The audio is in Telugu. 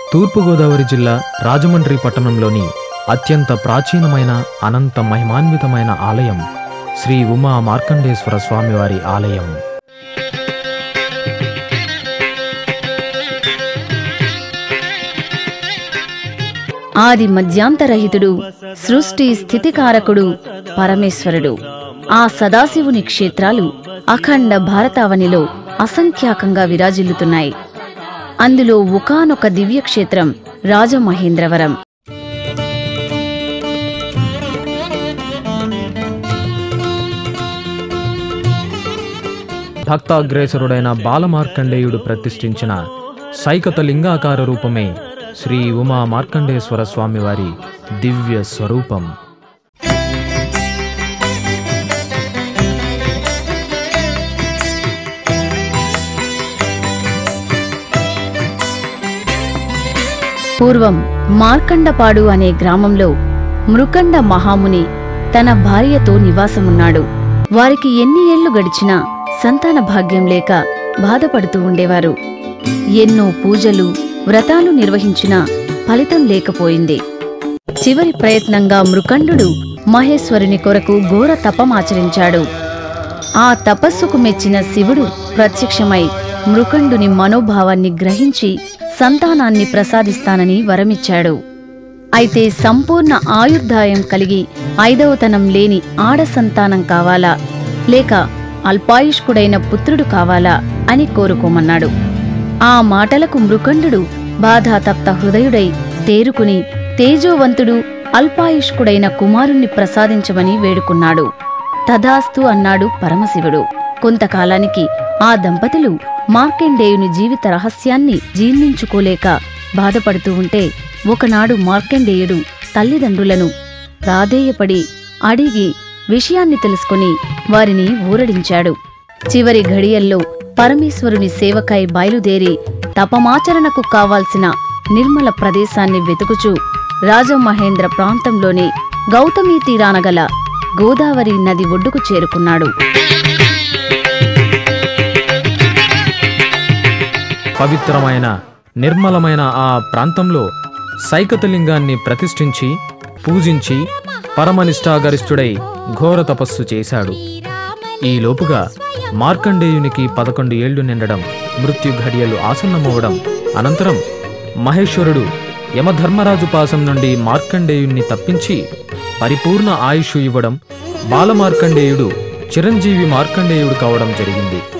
తూర్పుగోదావరి జిల్లా రాజమండ్రి పట్టణంలోని అత్యంత ప్రాచీనమైన అనంత మహిమాన్వితమైన ఆలయం శ్రీ ఉమా మార్కండేశ్వర స్వామివారి ఆలయం ఆది మధ్యాంతరహితుడు సృష్టి స్థితికారకుడు పరమేశ్వరుడు ఆ సదాశివుని క్షేత్రాలు అఖండ భారతావనిలో అసంఖ్యాకంగా విరాజిల్లుతున్నాయి అందులో ఒకానొక దివ్యక్షేత్రం రాజమహేంద్రవరం భక్తాగ్రేసరుడైన బాలమార్కండేయుడు ప్రతిష్ఠించిన సైకత లింగాకార రూపమే శ్రీ ఉమా మార్కండేశ్వర స్వామివారి దివ్య స్వరూపం పూర్వం మార్కండపాడు అనే గ్రామంలో మృకండ మహాముని తన భార్యతో నివాసమున్నాడు వారికి ఎన్ని ఏళ్లు గడిచినా సంతాన భాగ్యం లేక బాధపడుతూ ఉండేవారు ఎన్నో పూజలు వ్రతాలు నిర్వహించినా ఫలితం లేకపోయింది చివరి ప్రయత్నంగా మృకండు మహేశ్వరుని కొరకు ఘోర తపమాచరించాడు ఆ తపస్సుకు మెచ్చిన శివుడు ప్రత్యక్షమై మృకండుని మనోభావాన్ని గ్రహించి సంతానాన్ని ప్రసాదిస్తానని వరమిచ్చాడు అయితే సంపూర్ణ ఆయుర్దాయం కలిగి ఐదవతనం లేని ఆడ సంతానం కావాలా లేక అల్పాయుష్కుడైన పుత్రుడు కావాలా అని కోరుకోమన్నాడు ఆ మాటలకు మృకండు బాధాతప్త హృదయుడై తేరుకుని తేజోవంతుడు అల్పాయుష్కుడైన కుమారుణ్ణి ప్రసాదించమని వేడుకున్నాడు తదాస్తు అన్నాడు పరమశివుడు కొంతకాలానికి ఆ దంపతులు మార్కండేయుని జీవిత రహస్యాన్ని జీర్ణించుకోలేక బాధపడుతూ ఉంటే ఒకనాడు మార్కండేయుడు తల్లిదండ్రులను ప్రాధేయపడి అడిగి విషయాన్ని తెలుసుకుని వారిని ఊరడించాడు చివరి ఘడియల్లో పరమేశ్వరుని సేవకై బయలుదేరి తపమాచరణకు కావాల్సిన నిర్మల ప్రదేశాన్ని వెతుకుచూ రాజమహేంద్ర ప్రాంతంలోని గౌతమీ తీరాన గల గోదావరి నది ఒడ్డుకు చేరుకున్నాడు పవిత్రమైన నిర్మలమైన ఆ ప్రాంతంలో సైకతలింగాన్ని ప్రతిష్ఠించి పూజించి పరమనిష్టాగరిష్ఠుడై ఘోర తపస్సు చేశాడు ఈ లోపుగా మార్కండేయునికి పదకొండు ఏళ్లు నిండడం మృత్యు ఘడియలు ఆసన్నమవ్వడం అనంతరం మహేశ్వరుడు యమధర్మరాజు పాసం నుండి మార్కండేయుణ్ణి తప్పించి పరిపూర్ణ ఆయుష్ ఇవ్వడం బాలమార్కండేయుడు చిరంజీవి మార్కండేయుడు కావడం జరిగింది